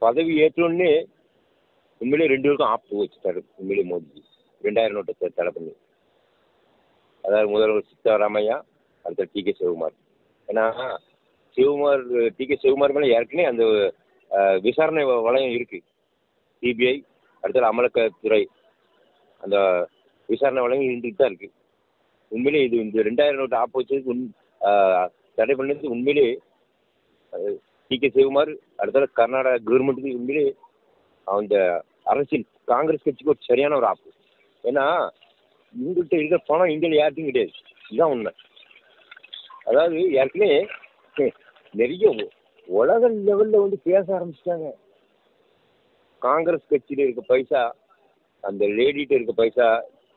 பதவி ஏற்றோடனே உண்மையிலே ரெண்டு பேருக்கும் ஆப்பு வச்சுட்டாரு உண்மையிலே மோடி ரெண்டாயிரம் நோட்டை த- தடை பண்ணி அதாவது முதல்வர் சித்தாராமையா அடுத்த டி கே சிவகுமார் ஏன்னா சிவகுமார் டி கே சிவகுமார் மேலே ஏற்கனவே அந்த அஹ், விசாரணை வ- வளையம் இருக்கு சிபிஐ அடுத்தது அமலாக்கத்துறை அந்த விசாரணை வளையம் இருந்துட்டு தான் இருக்கு உண்மையிலே இது இந்த ரெண்டாயிரம் நோட்டு ஆப்பு வச்சதுக்கு உண் அஹ், தடை பண்ணதுக்கு உண்மையிலே டி கே சிவகுமார் அடுத்தது கர்நாடகா கவர்மெண்ட்டுக்கு உண்மையிலே அந்த அரசியல் காங்கிரஸ் கட்சிக்கு ஒரு சரியான ஒரு ஆப்பு ஏன்னா இவங்கள்ட்ட இருக்கிற பணம் இந்தியாவில் யாருக்கும் கிடையாது இதுதான் உண்மை அதாவது ஏற்கனவே ஹம், நிறைய உ- உலக லெவலில் வந்து பேச ஆரம்பிச்சிட்டாங்க காங்கிரஸ் கட்சியில் இருக்க பைசா அந்த லேடிகிட்ட இருக்க பைசா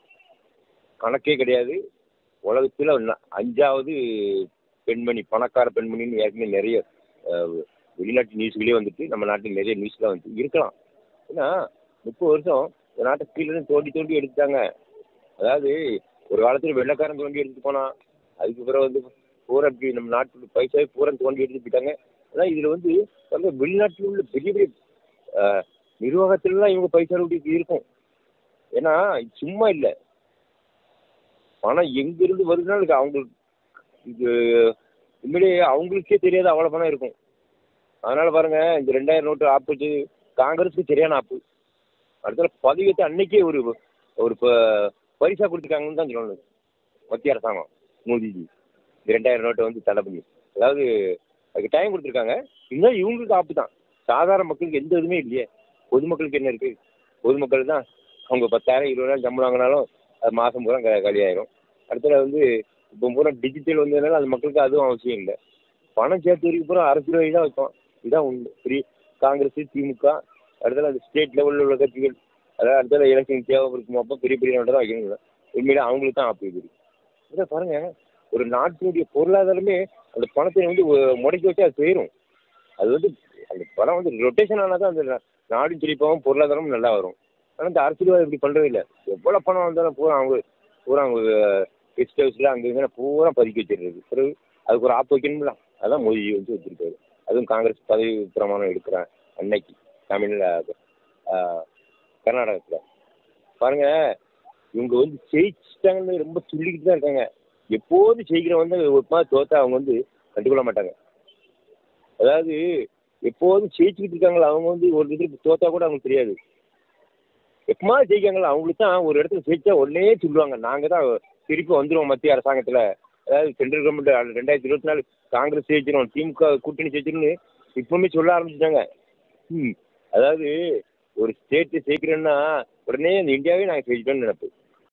கணக்கே கிடையாது உலகத்தில் ந- அஞ்சாவது பெண்மணி பணக்கார பெண்மணின்னு ஏற்கனவே நிறைய அஹ், வெளிநாட்டு நியூஸ்களே வந்துட்டு நம்ம நாட்டில் நிறைய நியூஸ்லாம் வந்து இருக்கலாம் ஏன்னா முப்பது வருஷம் இந்த நாட்டை கீழே இருந்து தோண்டி தோண்டி எடுத்துட்டாங்க அதாவது ஒரு காலத்தில் வெள்ளைக்காரன் தோண்டி எடுத்துட்டு போனான் அதுக்கு பிறகு வந்து பூரா இப்படி நம்ம நாட்டு பைசாவே பூரா தோண்டி எடுத்துட்டு போயிட்டாங்க அதான் இதில் வந்து வந்து வெளிநாட்டில் உள்ள பெரிய பெரிய அஹ், நிர்வாகத்திலலாம் இவங்க பைசா ரூட்டி இருக்கும் ஏன்னா இது சும்மா இல்லை பணம் எங்கிருந்து வருதுனாலும் இது அவங்களுக்கு இது உண்மையிலேயே அவங்களுக்கே தெரியாது அவ்வளோ பணம் இருக்கும் அதனால பாருங்க இந்த ரெண்டாயிரம் நோட்டு ஆப்பு வச்சு காங்கிரஸுக்கு சரியான ஆப்பு அடுத்த பதவியத்தை அன்னைக்கே ஒரு ஒரு ப- பரிசா கொடுத்துருக்காங்கன்னு தான் சொல்லணும் மத்திய அரசாங்கம் மோடிஜி இந்த ரெண்டாயிரம் நோட்டை வந்து தடை பண்ணி அதாவது அதுக்கு டைம் கொடுத்துருக்காங்க இருந்தாலும் இவங்களுக்கு ஆப்பு தான் சாதாரண மக்களுக்கு எந்த இதுவுமே இல்லையே பொதுமக்களுக்கு என்ன இருக்குது பொதுமக்கள் தான் அவங்க பத்தாயிரம் இருபதாயிரம் சம்பளம் வாங்கினாலும் அது மாதம் பூரா க காலியாயிரும் அடுத்தது வந்து இப்போ பூரா டிஜிட்டல் வந்ததுனால அந்த மக்களுக்கு அதுவும் அவசியம் இல்லை பணம் சேர்த்து வரைக்கும் பூரா அரசியல் வழி தான் வைப்போம் இதுதான் உண்மை ஃப்ரீ காங்கிரஸ் திமுக அடுத்தது அந்த ஸ்டேட் லெவலில் உள்ள கட்சிகள் அதாவது அடுத்தது எலெக்ஷன் தேவை இருக்கும் அப்போ பெரிய பெரிய நோட்டை தான் வைக்கணும் உண்மையிலே அவங்களுக்கு தான் ஆப்பு இது இதை பாருங்க ஒரு நாட்டினுடைய பொருளாதாரமே அந்த பணத்தை வந்து ஒ- முடக்கி வச்சு அது போயிடும் அது வந்து அந்த பணம் வந்து ரொட்டேஷன் ஆனால் தான் அந்த நா- நாடும் செழிப்பாகவும் பொருளாதாரமும் நல்லா வரும் ஆனால் இந்த அரசியல்வாதி இப்படி பண்ணுறது இல்லை எவ்வளோ பணம் வந்தாலும் பூரா அவங்க பூரா அவங்க கெஸ்ட் ஹவுஸில் அங்கே இங்கே பூரா பதுக்கி வச்சிடுறது பிறகு அதுக்கு ஒரு ஆப்பு வைக்கணும்ல அதான் மோடி வந்து வச்சிருக்காரு அதுவும் காங்கிரஸ் பதவி பிரமாணம் எடுக்கிறேன் அன்னைக்கு தமிழ்ல கர்நாடகத்தில் பாருங்க இவங்க வந்து ஜெயிச்சிட்டாங்கன்னு ரொம்ப சொல்லிக்கிட்டு தான் இருக்காங்க எப்போதும் ஜெயிக்கிறவங்க வந்து ஒரு மாதிரி தோத்தா அவங்க வந்து கண்டுகொள்ள மாட்டாங்க அதாவது எப்போதும் ஜெயிச்சுக்கிட்டு இருக்காங்களா அவங்க வந்து ஒரு இதுக்கு தோத்தா கூட அவங்களுக்கு தெரியாது எப்பமா ஜெயிக்காங்களா அவங்களுக்கு தான் ஒரு இடத்துல ஜெயிச்சா உடனே சொல்லுவாங்க நாங்கள் தான் திருப்பி வந்துடுவோம் மத்திய அரசாங்கத்தில் அதாவது சென்ட்ரல் கவர்மெண்ட் ரெண்டாயிரத்தி இருபத்தி நாலு காங்கிரஸ் ஜெயிச்சிடும் திமுக கூட்டணி ஜெயிச்சிடும்னு இப்பவுமே சொல்ல ஆரம்பிச்சிட்டாங்க ம் அதாவது ஒரு ஸ்டேட்டு ஜெயிக்கிறேன்னா உடனே அந்த இந்தியாவே நாங்கள் ஜெயிச்சிட்டோம்னு நினைப்பு